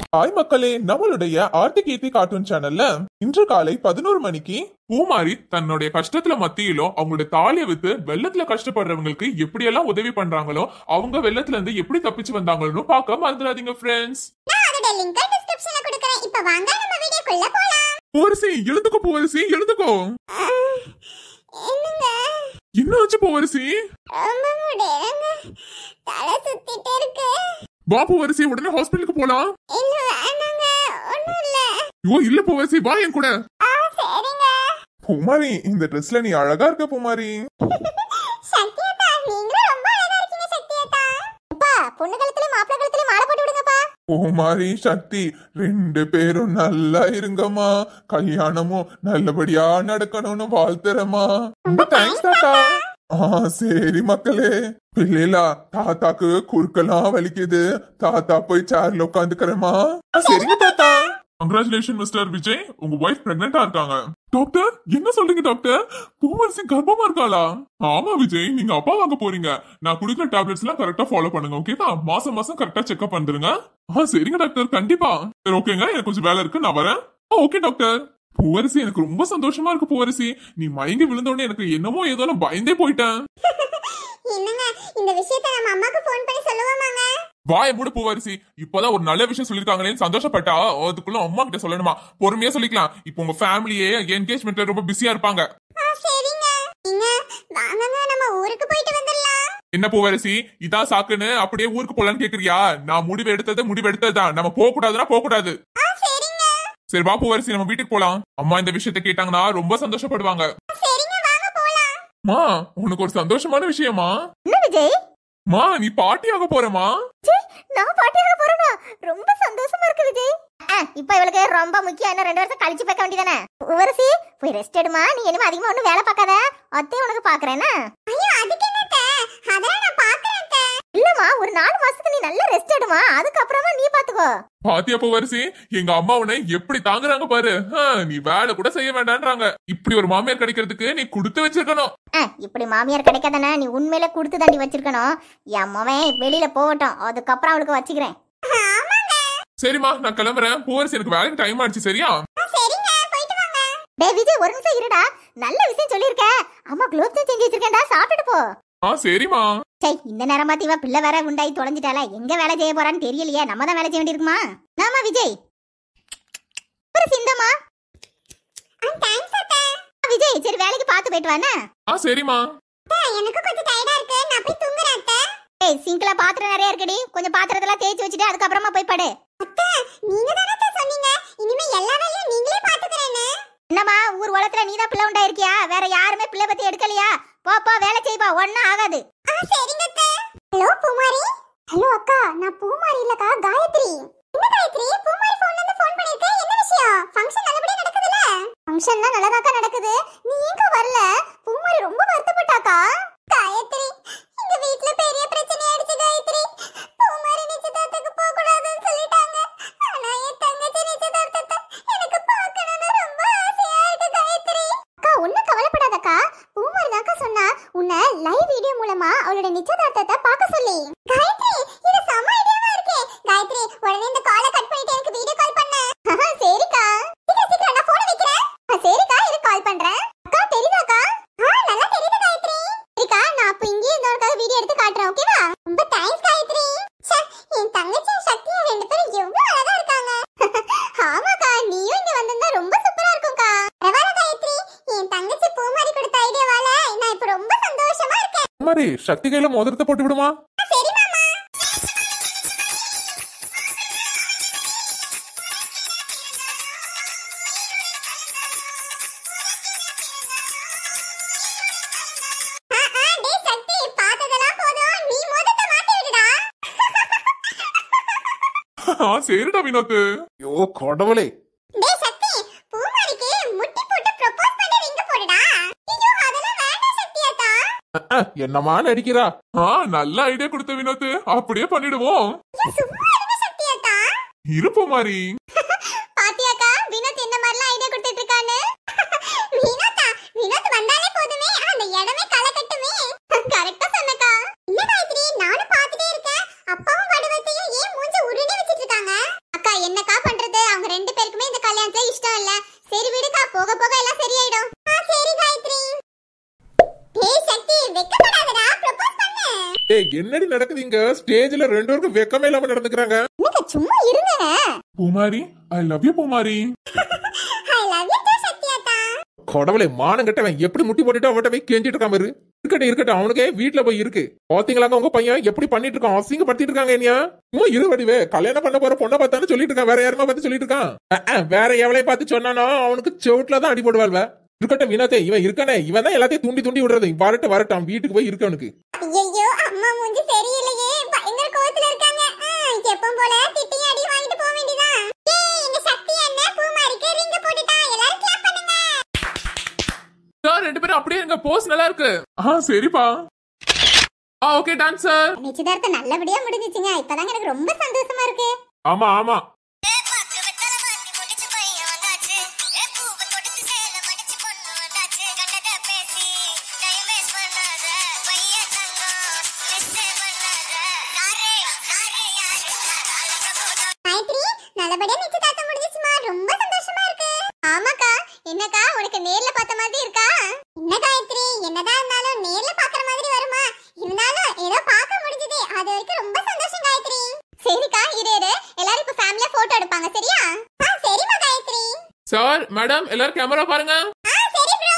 Hi மக்களே நம்மளுடைய ஆர்த்தி கீர்த்தி cartoon சேனல்ல இன்று காலை பதினோரு மணிக்கு பூமாரி தன்னுடைய கஷ்டத்துல மத்தியிலும் அவங்களுடைய தாலியை வித்து வெள்ளத்துல கஷ்டப்படுறவங்களுக்கு எப்படியெல்லாம் உதவி பண்றாங்களோ அவங்க வெள்ளத்துல இருந்து எப்படி தப்பிச்சு வந்தாங்களோ பார்க்க மறந்துடாதீங்க ஃப்ரெண்ட்ஸ் நான் அதோட லிங்கை டிஸ்கிரிப்ஷன்ல கொடுக்கறேன் இப்போ வாங்க நம்ம வீடியோக்குள்ள போலாம் பூவரசி எழுந்துக்கோ பூவரசி எழுந்துக்கோ என்னங்க என்ன ஆச்சு பூவரசி ரொம்ப முடியலங்க தலை சுத்திட்டு இருக்கு வா பூவரசி உடனே ஹாஸ்பிட்டலுக்கு போலாம் இல்ல வேணாங்க ஒண்ணும் இல்ல ஐயோ இல்ல பூவரசி வா என் கூட ஆ சரிங்க பூமாரி இந்த ட்ரெஸ்ல நீ அழகா இருக்க பூமாரி சத்யதா நீங்களும் ரொம்ப அழகா இருக்கீங்க சத்யதா அப்பா பொண்ணு கழுத்துல மாப்பிள்ளை கழுத்துல மாலை போட்டு விடுங்கப்பா பூமாரி சக்தி ரெண்டு பேரும் நல்லா இருங்கம்மா கல்யாணமும் நல்லபடியா நடக்கணும்னு வாழ்த்துறேம்மா ரொம்ப தேங்க்ஸ் தாத்தா ஆ சரி மக்களே பிள்ளைலா தாத்தாக்கு குறுக்கெல்லாம் வலிக்குது தாத்தா போய் சேர்ல உட்காந்துக்கிறேமா சரிங்க தாத்தா கங்க்ராச்சுலேஷன் மிஸ்டர் விஜய் உங்க ஒய்ஃப் பிரெக்னெண்டா இருக்காங்க டாக்டர் என்ன சொல்றீங்க டாக்டர் பூவரசி கர்ப்பமா இருக்காளா ஆமா விஜய் நீங்க அப்பா வாங்க போறீங்க நான் குடுக்குற டேப்லெட்ஸ் எல்லாம் கரெக்டா ஃபாலோ பண்ணுங்க ஓகேவா மாசம் மாசம் கரெக்டா செக்அப் பண்ணிருங்க ஆ சரிங்க டாக்டர் கண்டிப்பா சரி ஓகேங்க எனக்கு கொஞ்சம் வேலை இருக்கு நான் வரேன் ஆ ஓகே டாக்டர் பூவரசி எனக்கு ரொம்ப சந்தோஷமா இருக்கு பூவரசி நீ மயங்கி விழுந்த உடனே எனக்கு என்னமோ ஏதோ நான் பயந்தே போயிட்டேன் என்னங்க இந்த விஷயத்தை நம்ம அம்மாக்கு ஃபோன் பண்ணி சொல்லுவோமாங்க வாய மூடு பூவரசி இப்பதான் ஒரு நல்ல விஷயம் சொல்லிருக்காங்களேன்னு சந்தோஷப்பட்டா அதுக்குள்ள அம்மா கிட்ட சொல்லணுமா பொறுமையா சொல்லிக்கலாம் இப்போ உங்க ஃபேமிலியே என்கேஜ்மெண்ட்ல ரொம்ப பிஸியா இருப்பாங்க ஆ சரிங்க நீங்க வாங்கங்க நம்ம ஊருக்கு போயிட்டு வந்துடலாம் என்ன பூவரசி இதான் சாக்குன்னு அப்படியே ஊருக்கு போலான்னு கேக்குறியா நான் முடிவு எடுத்தது முடிவு எடுத்ததுதான் நம்ம போக கூடாதுன்னா போக கூடாது ஆ சரிங்க சரி வா பூவரசி நம்ம வீட்டுக்கு போலாம் அம்மா இந்த விஷயத்த கேட்டாங்கன்னா ரொம்ப சந்தோஷப்படுவாங்க சரிங்க வாங்க போலாம் மா உனக்கு ஒரு சந்தோஷமான விஷயமா என்ன விஜய் மா நீ பாட்டி ஆக போறமா நான் பாட்டியாக போறேனா ரொம்ப சந்தோஷமா இருக்கு விஜய் இப்போ இவளுக்கு ரொம்ப முக்கியம் என்ன ரெண்டு வருஷம் கழிச்சு பார்க்க வேண்டியதானே உவரசி போய் ரெஸ்ட் எடுமா நீ இனிமே அதிகமா ஒண்ணும் வேலை பார்க்காத அத்தை உனக்கு பாக்குறேன்னா ஐயோ அதுக்கு என்னத்த அதெல்லாம் நான் பாக்குறேன் இல்லம்மா ஒரு நாலு மாசத்துக்கு நீ நல்ல ரெஸ்ட் எடுமா அதுக்கப்புறமா நீ பாத்துக்கோ பாத்தியா பூவரசி எங்க அம்மா உன்னை எப்படி தாங்குறாங்க பாரு ஆ, நீ வேலை கூட செய்ய வேண்டான்றாங்க இப்படி ஒரு மாமியார் கிடைக்கிறதுக்கு நீ கொடுத்து வச்சிருக்கணும் அஹ், இப்படி மாமியார் கிடைக்காதானே நீ உண்மையில கொடுத்து தாண்டி வச்சிருக்கணும் என் மவன் வெளியில போகட்டும் அதுக்கப்புறம் அவளுக்கு வச்சுக்கிறேன் சரிம்மா நான் கிளம்புறேன் பூவரசி எனக்கு வேலைக்கு டைம் ஆயிடுச்சு சரியா சரிங்க போயிட்டு வாங்க டேய் விஜய் ஒரு நிமிஷம் இருடா நல்ல விஷயம் சொல்லிருக்க அம்மா குலோப் ஜாம் செஞ்சு வச்சிருக்கேன்டா சாப்பிட்டுட்டு போ ஆ சரிம்மா சை இந்த நேரம் பார்த்து இவன் பிள்ளை வேற உண்டாயி தொலைஞ்சிட்டால எங்க வேலை செய்ய போறான்னு தெரியலையே நம்ம தான் வேலை செய்ய வேண்டியிருக்குமா நாமா விஜய் ஒரு சிந்தமா விஜய் சரி வேலைக்கு பார்த்து போயிட்டு வானே ஆ சரிம்மா எனக்கு கொஞ்சம் டயர்டா இருக்கு நான் போய் தூங்குறேன் அத்தை ஏய் சிங்க்ல பாத்திரம் நிறைய இருக்குடி கொஞ்சம் பாத்திரத்தெல்லாம் தேய்ச்சி வச்சுட்டு அதுக்கப்புறமா போய் படு அத்தை நீங்க தானே சொன்னீங்க இனிமே எல்லா வேலையும் நீங்களே பாத்துக்கறேன்னு என்னம்மா ஊர் உலகத்துல நீ தான் பிள்ளை உண்டா இருக்கியா வேற யாருமே பிள்ளை பத்தி எடுக்கலையா போ போ வேலை செய்ப்பா ஒண்ணும் ஆகாது சரிங்க அத்தை ஹலோ பூமாரி ஹலோ அக்கா நான் பூமாரி இல்லக்கா காயத்ரி என்ன காயத்ரி பூமாரி போன்ல இருந்து ஃபோன் பண்ணிருக்க என்ன விஷயம் ஃபங்க்ஷன் நல்லபடியா நடக்குதுல ஃபங்க்ஷன்லாம் நல்லதாக்கா நடக்குது நீ ஏங்க வரல பூமாரி ரொம்ப வருத்தப்பட்டாக்கா காயத்ரி எங்க வீட்ல பெரிய பிரச்சனை ஆயிடுச்சு காயத்ரி பூமாரி நிச்சயதார்த்தத்துக்கு போக கூடாதுன்னு சொல்லிட்டாங்க ஆனா என் தங்கச்சி நிச்சயதார்த்தத்தை எனக்கு பார்க்கணும்னு ரொம்ப ஆசையா இருக்கு காயத்ரி அக்கா ஒண்ணும் கவலைப்படாதக்கா பூமாரி தாக்கா சொன்னா உன்னை லைவ் வீடியோ மூலமா அவளோட நிச்சயதார்த்தத்தை பார்க்க சொல்லி காயத்ரி இது செம ஐடியாவா இருக்கே காயத்ரி உடனே இந்த காலை கட் பண்ணிட்டு எனக்கு வீடியோ கால் பண்ணு சரிக்கா சீக்கிரம் சீக்கிரம் நான் போன் வைக்கிறேன் ஆ, சரிக்கா இரு கால் பண்றேன் அக்கா தெரியுதாக்கா ஆ நல்லா தெரியுது காயத்ரி சரிக்கா நான் அப்ப இங்கே இருந்தவனுக்காக வீடியோ எடுத்து காட்டுறேன் ஓகேவா ரொம்ப தேங்க்ஸ் காயத்ரி ச்சே, என் தங்கச்சி சக்தியும் ரெண்டு பேரும் எவ்வளவு அழகா இருக்காங்க ஆமாக்கா நீயும் இங்க வந்திருந்தா ரொம்ப சூப்பரா இருக்கும்க்கா பரவாயில்ல காயத்ரி என் தங்கச்சி பூமாரி கொடுத்த ஐடியாவால நான் இப்ப ரொம்ப சந்தோஷமா இருக்கேன் மாதிரி சக்தி கையில மோதிரத்தை போட்டு விடுமா சரி மாமா ஆ, ஆ, டேய் சக்தி, பார்த்ததெல்லாம் போதும். நீ மோதிரத்தை மாட்டி விடுடா. ஆ சரிடா வினோத் ஐயோ கடவுளே டேய் சக்தி, பூமாரிக்கு முட்டி போட்டு propose பண்ணி ring போடுடா. ஐயோ, அதெல்லாம் வேண்டாம் சக்தி அக்கா. என்னமா நடிக்கிறா ஆ நல்ல ஐடியா கொடுத்த வினோத் அப்படியே பண்ணிடுவோம் ஐயோ, சும்மா இருங்க சக்தி அக்கா. இருப்போம் மாதிரி பாத்தியாக்கா, வினோத் என்ன மாதிரிலாம் idea கொடுத்துட்டு இருக்கான்னு? வினோத்தா, வினோத் வந்தாலே போதுமே, அந்த இடமே களை கட்டுமே. correct ஆ சொன்னக்கா. இல்ல காயத்ரி, நானும் பார்த்துட்டே இருக்கேன். அப்பாவும் வடிவத்தையும் ஏன் மூஞ்ச உருண்டை வச்சிட்டு இருக்காங்க? அக்கா, என்னக்கா என்னடி நடக்குது இங்க ஸ்டேஜ்ல ரெண்டு பேருக்கும் வெக்கமே இல்லாம நடந்துக்கிறாங்க என்னங்க சும்மா இருங்க Poomari I love you Poomari I love you too சத்யாதா கடவுளை மானம் கட்டவன் எப்படி முட்டி போட்டுட்டு அவட்ட போய் கெஞ்சிட்டு இருக்காம இரு இருக்கட்டும் இருக்கட்டும் அவனுக்கே வீட்டுல போய் இருக்கு பாத்தீங்களாங்க உங்க பையன் எப்படி பண்ணிட்டு இருக்கான் அசிங்கப்படுத்திட்டு இருக்காங்க என்னையா சும்மா இரு வடிவே கல்யாணம் பண்ண போற பொண்ணை பார்த்தான்னு சொல்லிட்டு இருக்கான் வேற யாருமா பார்த்து சொல்லிட்டு இருக்கான் அஹ், அஹ், வேற எவளையும் பார்த்து சொன்னானோ அவனுக்கு செவுட்ல தான் அடி போடுவாள்வ இருக்கட்டும் வினோதே இவன் இருக்கானே இவன் தான் எல்லாத்தையும் தூண்டி தூண்டி விடுறது வரட்டும் வரட்டும் அவன் வீட்டுக்கு போய் இருக்கு அவனுக்கு ஐயோ அம்மா மூஞ்சி சரியில்லையே பயங்கர கோவத்துல இருக்காங்க ஆ, எப்பவும் போல திட்டியும் அடி வாங்கிட்டு போக வேண்டியதான் ஏய் எங்க சக்தி அண்ணன் பூமாரிக்கு ரிங்க போட்டுட்டா எல்லாரும் கிளாப் பண்ணுங்க சார் ரெண்டு பேரும் அப்படியே எங்க போஸ் நல்லா இருக்கு ஆ சரிப்பா ஆ ஓகே டான்சர் நிச்சயதார்த்தம் நல்லபடியா முடிஞ்சிச்சுங்க இப்பதாங்க எனக்கு ரொம்ப சந்தோஷமா இருக்கு ஆமா ஆமா காயத்ரி நல்லபடியா நிச்சயதார்த்தம் முடிஞ்சிச்சுமா ரொம்ப சந்தோஷமா இருக்கு ஆமாக்கா என்னக்கா உனக்கு நேர்ல பார்த்த மாதிரி இருக்கா என்ன காயத்ரி என்னதான் இருந்தாலும் நேர்ல பாக்குற மாதிரி வருமா இருந்தாலும் ஏதோ பார்க்க முடிஞ்சது அது வரைக்கும் ரொம்ப சந்தோஷம் காயத்ரி சரிக்கா இரு இரு எல்லாரும் இப்ப ஃபேமிலியா போட்டோ எடுப்பாங்க சரியா ஆ சரிமா காயத்ரி சார் மேடம் எல்லாரும் கேமரா பாருங்க ஆ சரி ப்ரோ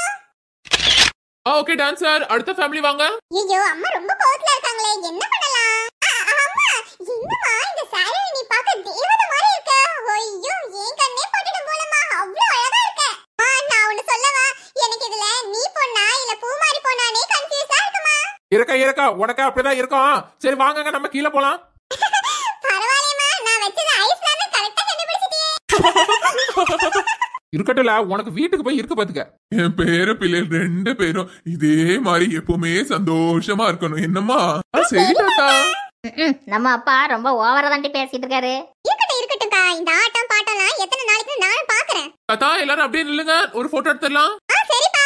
ஆ ஓகே டான்சர் அடுத்த ஃபேமிலி வாங்க ஐயோ அம்மா ரொம்ப கோவத்துல இருக்காங்களே என்ன பண்ணலாம் ஆ, அம்மா என்னம்மா இந்த சாரி நீ பார்க்க தேவதை மாதிரி இருக்க ஐயோ ஏன் கண்ணே பட்டுடும் போலமா அவ்வளவு அழகா இருக்க ஆ நான் ஒன்னு சொல்லவா எனக்கு இதுல நீ பொண்ணா இல்ல பூமாரி பொண்ணானே கன்ஃபியூஸா இருக்குமா இருக்கா இருக்கா உனக்கு அப்படிதான் இருக்கும் சரி வாங்கங்க நம்ம கீழே போலாம் பரவாயில்லையம்மா நான் வச்சது ஐஸ் தானே கரெக்டா கண்டுபிடிச்சிட்டியே இருக்கட்டும்ல உனக்கு வீட்டுக்கு போய் இருக்க பாத்துக்க என் பேர பிள்ளைகள் ரெண்டு பேரும் இதே மாதிரி எப்பவுமே சந்தோஷமா இருக்கணும் என்னம்மா சரி தாத்தா ம்ம். நம்ம அப்பா ரொம்ப ஓவரா தாண்டி பேசிட்டு இருக்காரு இருக்கட்டும் இருக்கட்டும்க்கா இந்த ஆட்டம் பாட்டம்லாம் எத்தனை நாளைக்கு நானும் பாக்குறேன் தாத்தா எல்லாரும் அப்படியே நில்லுங்க ஒரு போட்டோ எடுத்துடலாம் ஆ சரிப்பா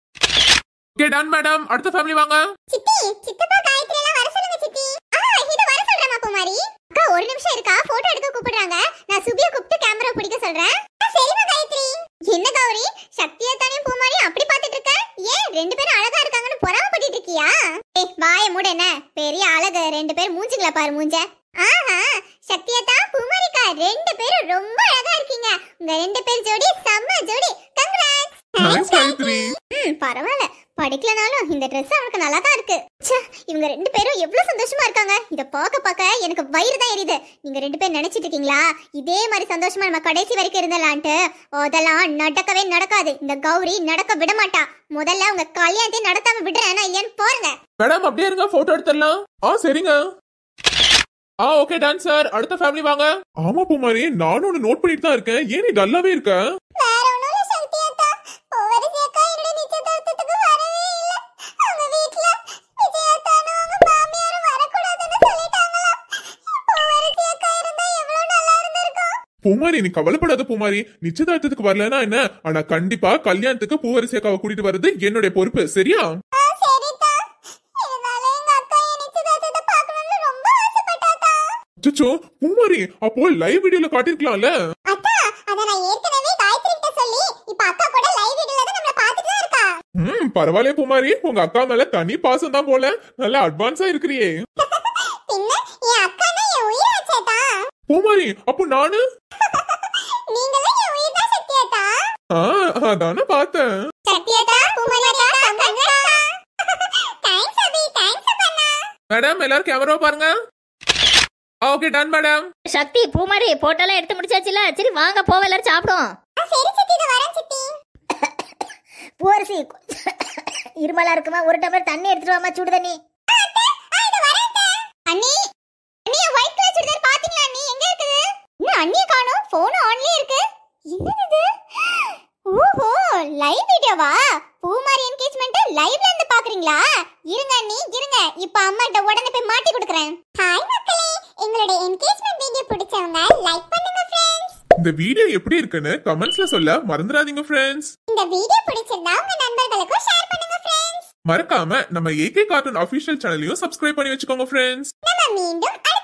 ஓகே டன் மேடம் அடுத்த ஃபேமிலி வாங்க சித்தி சித்தப்பா காயத்ரி எல்லாம் வர சொல்லுங்க சித்தி ஆ இது வர சொல்றேன் பூமாரி அக்கா ஒரு நிமிஷம் இருக்கா போட்டோ எடுக்க கூப்பிடுறாங்க நான் சுபிய கூப்பிட்டு கேமரா பிடிக்க சொல்றேன் ஆ, சரிம்மா காயத்ரி என்ன கௌரி சக்தியா தானே பூமாரி அப்படி பாத்துட்டு இருக்க ஏன் ரெண்டு பேரும் அழகா இருக்காங்கன்னு பொறாமப்பட்டு இருக்கியா ஏய் வாய மூட என்ன பெரிய அழகு ரெண்டு பேரும் மூஞ்சிங்களா பாரு மூஞ்ச ஆஹா சக்தியத்தா பூமாரிக்கா ரெண்டு பேரும் ரொம்ப அழகா இருக்கீங்க உங்க ரெண்டு பேர் ஜோடி செம்ம ஜோடி கங்க்ராட்ஸ் Thanks, காயத்ரி. ம் பரவாயில்ல படிக்கலனாலும் இந்த Dress அவனுக்கு நல்லா தான் இருக்கு ச்சே இவங்க ரெண்டு பேரும் எவ்வளவு சந்தோஷமா இருக்காங்க இத பார்க்க பார்க்க எனக்கு வயிறு தான் எரியுது நீங்க ரெண்டு பேரும் நினைச்சிட்டு இருக்கீங்களா இதே மாதிரி சந்தோஷமா நம்ம கடைசி வரைக்கும் இருந்தலான்ட்டு அதெல்லாம் நடக்கவே நடக்காது இந்த கௌரி நடக்க விட மாட்டா முதல்ல உங்க கல்யாணத்தை நடத்தாம விடுறேன்னா இல்லையான்னு பாருங்க மேடம் அப்படியே இருங்க போட்டோ எடுத்துடலாம் ஆ சரிங்க ஆ ஓகே டான்சர் அடுத்த ஃபேமிலி வாங்க ஆமா பூமாரி நானும் ஒன்னு நோட் பண்ணிட்டு தான் இருக்கேன் ஏன் நீ டல்லாவே இருக்க வேற ஒண்ணும் இல்ல சக்தி அக்கா பூவரசி அக்கா என்னோட நிச்சயதார்த்தத்துக்கு வரவே இல்ல அவங்க வீட்ல விஜய் அத்தானும் அவங்க மாமியாரும் வரக்கூடாதுன்னு சொல்லிட்டாங்களா பூவரசி அக்கா இருந்தா எவ்வளவு நல்லா இருந்திருக்கும் பூமாரி நீ கவலைப்படாத பூமாரி நிச்சயதார்த்தத்துக்கு வரலனா என்ன ஆனா கண்டிப்பா கல்யாணத்துக்கு பூவரசி அக்காவை கூட்டிட்டு வர்றது என்னுடைய பொறுப்பு சரியா ஆ, சரிதா. இருந்தாலும் எங்க அக்கா என் நிச்சயதார்த்தத்தை பார்க்கணும்னு ரொம்ப ஆசைப்பட்டாத்தா. சுச்சோ பூமாரி அப்போ லைவ் வீடியோல காட்டிருக்கலாம்ல அத்தா, அத நான் ஏற்கனவே காயத்ரி கிட்ட சொல்லி, இப்ப அக்கா கூட live videoல தான் நம்மள பார்த்துட்டு தான் இருக்கா. ம் பரவாயில்லையே பூமாரி உங்க அக்கா மேல தனி பாசம் தான் போல நல்லா அட்வான்ஸா இருக்கிறியே பின்ன, என் அக்கான்னா என் உயிராச்சேத்தா. பூமாரி அப்போ நானு நீங்களும் என் உயிர்தான் சத்யாத்தா. ஆ அதானே பார்த்தேன் சத்யாத்தா, பூமாரியாத்தா, congrats-தா. Thanks அபி, thanks அப்பண்ணா. மேடம் எல்லாரும் கேமரா பாருங்க okay done madam Sakthi Poomari photo எல்லாம் எடுத்து முடிச்சாச்சுல சரி வாங்க போவ எல்லாரும் சாப்பிடுவோம் ஆ, சரி சித்தி, இதோ வரேன் சித்தி. பூவரசி இருமலா இருக்குமா ஒரு டம்ளர் தண்ணி எடுத்துட்டு வாமா சுடு தண்ணி ஆ, அத்தை, ஆ, இதோ வரேன் அத்தை. அண்ணி அண்ணி என் ஒயிட் கலர் சுடிதார் பாத்தீங்களா அண்ணி எங்க இருக்குது இன்னும் அண்ணிய காணோம் போன் ஆன்லயே இருக்கு என்னது இது ஓஹோ லைவ் வீடியோவா பூமாரி என்கேஜ்மெண்ட் லைவ்ல இருந்து பாக்குறீங்களா இருங்க அண்ணி இருங்க இப்ப அம்மாட்ட உடனே போய் மாட்டி கொடுக்குறேன் ஹாய் மக்களே எங்களோட என்கேஜ்மெண்ட் வீடியோ பிடிச்சவங்க லைக் பண்ணுங்க ஃப்ரெண்ட்ஸ் இந்த வீடியோ எப்படி இருக்குன்னு கமெண்ட்ஸ்ல சொல்ல மறந்துடாதீங்க ஃப்ரெண்ட்ஸ் இந்த வீடியோ பிடிச்சிருந்தா உங்க நண்பர்களுக்கும் ஷேர் பண்ணுங்க ஃப்ரெண்ட்ஸ் மறக்காம நம்ம ஏகே கார்ட்டூன் அபிஷியல் சேனலையும் சப்ஸ்கிரைப் பண்ணி வச்சுக்கோங்க ஃப்ரெண்ட்ஸ் நம்ம மீண்டும் அடுத்த